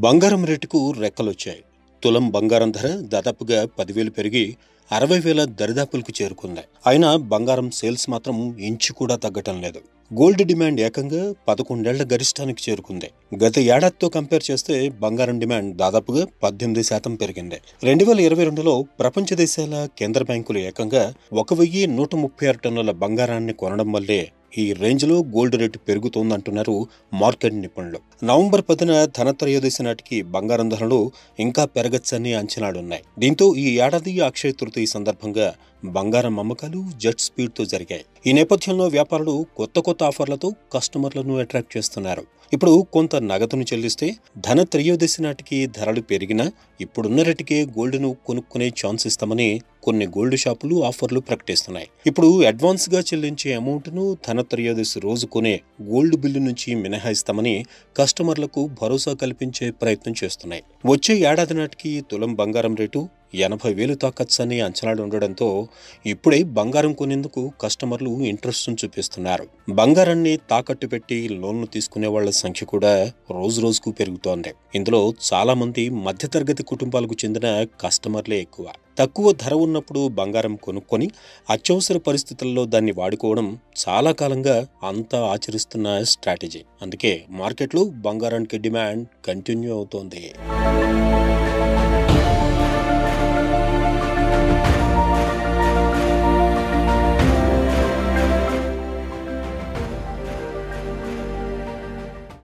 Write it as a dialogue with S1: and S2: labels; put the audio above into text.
S1: బంగారం రేటుకు రెక్కలొచ్చాయి తులం బంగారం ధర దాదాపుగా పదివేలు పెరిగి అరవై వేల దరిదాపులకు చేరుకుంది అయినా బంగారం సేల్స్ మాత్రం ఇంచు కూడా తగ్గటం లేదు గోల్డ్ డిమాండ్ ఏకంగా పదకొండేళ్ల గరిష్టానికి చేరుకుంది గత ఏడాదితో కంపేర్ చేస్తే బంగారం డిమాండ్ దాదాపుగా పద్దెనిమిది శాతం పెరిగింది రెండు వేల ఇరవై రెండులో ప్రపంచ దేశాల కేంద్ర బ్యాంకులు ఏకంగా ఒక వెయ్యి నూట ముప్పై ఆరు టన్నుల బంగారాన్ని కొనడం వల్లే ఈ రేంజ్లో గోల్డ్ రేటు పెరుగుతోందంటున్నారు మార్కెట్ నిపుణులు నవంబర్ పదిన ధనత్రయోదశి నాటికి బంగారం ధరలు ఇంకా పెరగచ్చని అంచనాలున్నాయి దీంతో ఈ ఏడాది అక్షయ తృతీయ సందర్భంగా బంగారం అమ్మకాలు జెట్ స్పీడ్తో జరిగాయి ఈ నేపథ్యంలో వ్యాపారులు కొత్త కొత్త ఆఫర్లతో కస్టమర్లను అట్రాక్ట్ చేస్తున్నారు ఇప్పుడు కొంత నగదును చెల్లిస్తే ధన త్రయోదశి నాటికి ధరలు పెరిగినా ఇప్పుడున్న రేటుకే గోల్డ్ను కొనుక్కునే ఛాన్స్ ఇస్తామని కొన్ని గోల్డ్ షాపులు ఆఫర్లు ప్రకటిస్తున్నాయి ఇప్పుడు అడ్వాన్స్ గా చెల్లించే అమౌంట్ను ధన త్రయోదశి రోజు కొనే గోల్డ్ బిల్లు నుంచి మినహాయిస్తామని కస్టమర్లకు భరోసా కల్పించే ప్రయత్నం చేస్తున్నాయి వచ్చే ఏడాది నాటికి తులం బంగారం రేటు ఎనభై వేలు తాకచ్చని అంచనాలు ఉండడంతో ఇప్పుడే బంగారం కొనేందుకు కస్టమర్లు ఇంట్రెస్ట్ చూపిస్తున్నారు బంగారాన్ని తాకట్టు పెట్టి లోన్లు తీసుకునే వాళ్ళ సంఖ్య కూడా రోజు రోజుకు పెరుగుతోంది ఇందులో చాలా మంది మధ్యతరగతి కుటుంబాలకు చెందిన కస్టమర్లే ఎక్కువ తక్కువ ధర ఉన్నప్పుడు బంగారం కొనుక్కొని అత్యవసర పరిస్థితుల్లో దాన్ని వాడుకోవడం చాలా కాలంగా అంతా ఆచరిస్తున్న స్ట్రాటజీ అందుకే మార్కెట్లో బంగారానికి డిమాండ్ కంటిన్యూ అవుతోంది